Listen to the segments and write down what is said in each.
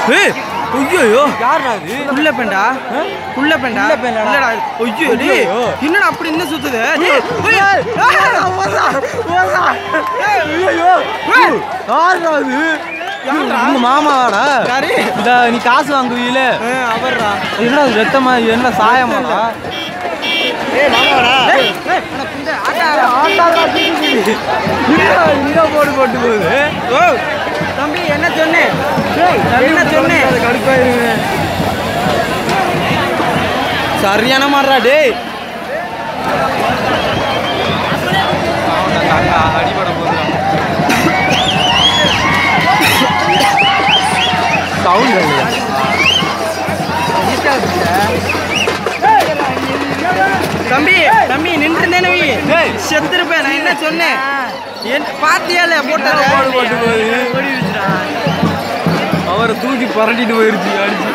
ஏய் ஐயோ யாரா அது புள்ள பெண்டா புள்ள பெண்டா புள்ள பெண்டாடா. இல்லடா ஐயோ டேய் ஐயோ. என்னடா அப்படி என்ன சுத்துது டேய் ஐயோ. யாரா அது யார்ரா? உங்க மாமாவாடா யாரு இந்த நீ காசு வாங்குவீல ஆ, அவர்ரா என்னடா இது ரத்தமா இது என்ன சாயமாடா ஏய் மாமாடா ஏய் உனக்கு இந்த இங்க போட்டு போட்டு போகுது ஓ தம்பி என்ன சொன்னேன் என்ன சொன்னேன் கடுப்பாயிருங்க சரியான மாடுறா டேய் அடிபட போகுது சவுண்ட் இல்லையா தம்பி தம்பி நின்றுந்தேனே செத்துருப்பேன் நான் என்ன சொன்னேன் என் பாத்தியால போட்டத போடு போட்டு போகுது அவரை தூக்கி புரட்டிட்டு போயிருச்சு அடிச்சு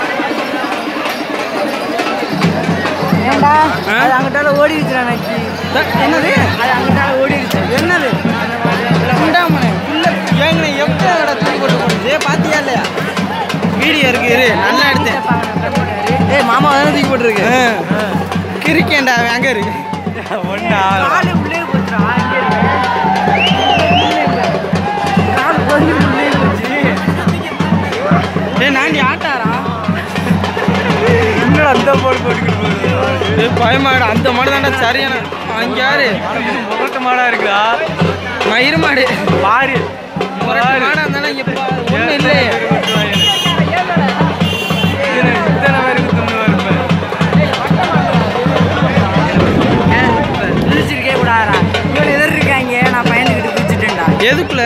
ஏன்டா ஆ? அது அங்கிட்டால ஓடிடுச்சுடா நக்கி த- என்னது அது அங்கிட்டால ஓடிடுச்சு என்னது குண்டாமனே புள்ள ஏங்கண்ணே எப்படி அதோட தூக்கி போட்டு போடுது பாத்தியா இல்லையா வீடியோ இருக்கு இரு நல்லா எடுத்தேன் ஏய் மாமா தானே தூக்கி போட்டுருக்கு ஆ. கிறுக்கேன்டா அவன் அங்க இருக்கு ஒன்னா காலு உள்ளே போச்சுடா இங்கே இருக்கு. காலு கொஞ்சம் உள்ளே போச்சு டேய் நாண்டி ஆட்டாரா என்னடா அந்த போடு போட்டுக்கிட்டு போகுது டேய் பயமாடா அந்த மாடு தான்டா சரியான அங்க யாரு முரட்ட மாடா இருக்குடா மயிறு மாடு பாரு முரட்டு மாடா இருந்தாலும் இங்க பா- ஒண்ணும் இல்லையே இத்தனை இத்தனை பேருக்கு துண்ணு வருப்பேன் குதிச்சிருக்கே கூடாதா இவ்வளோ எதிர் இருக்காங்க நான் பயந்துக்கிட்டு குதிச்சிட்டேன்டா எதுக்குள்ள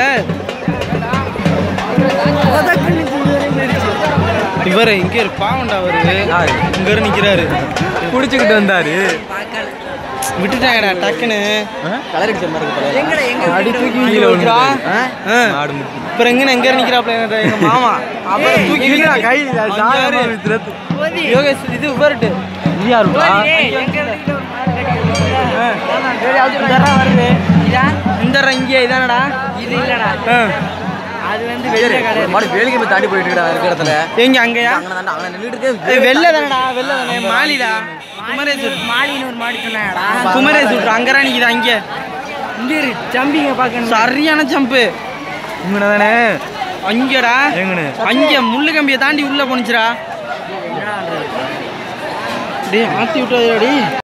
உதக்குன்னு துண்டு வரையும் போயிடுச்சு இவரு இங்க இரு பாவண்டா அவரு யாரு? இங்க இரு நிக்கிறாரு குடிச்சுக்கிட்டு வந்தாரு பார்க்கல விட்டுட்டாங்கடா டக்குன்னு கலருக்கு மாதிரி எங்கடா எங்க அடி விட்டுட்டு தூக்கி கீழே வீட்டுல வச்சுடா. விழுந்துட்டாரு. ஆ. மாடு முட்டி அப்புறம் எங்க எங்க நிக்கிறாப்ல என்னடா எங்க மாமா அப்புறம் ஏய், தூக்கி எங்கடா வீட்டுல- கை அங்க யாரு? போதி. யோகேஷ் இது இவர்ட்டு நீ யாருடா போதி, ஏய், எங்க வீட்டுல ஒரு மாடு கட்டிக்கிட்டு இந்தடா வருது இதா? இந்தடா இங்கே இதானடா இது இல்லடா ஆ. அது வந்து வெளியே கடை மாடு வேலைக்கு போய் தாண்டி போயிட்டு இருக்கா இருக்க இடத்துல எங்க அங்கயா அங்கே தாண்டா அங்கே நின்றுட்டு ஏய், வெள்ளை தானடா வெள்ளை தானே மாலிடா குமரேசூர் மாலின்னு ஒரு மாடு சொன்னாடா குமரேசூர் அங்கடா நிக்குது அங்க இங்க இரு தம்பிங்க பார்க்கணும் சரியான ஜம்பு இங்கே தானே அங்கடா எங்கன்னு அங்க முள்ளு கம்பியை தாண்டி உள்ள போனுச்சுடா டேய் மாத்தி விட்டாடி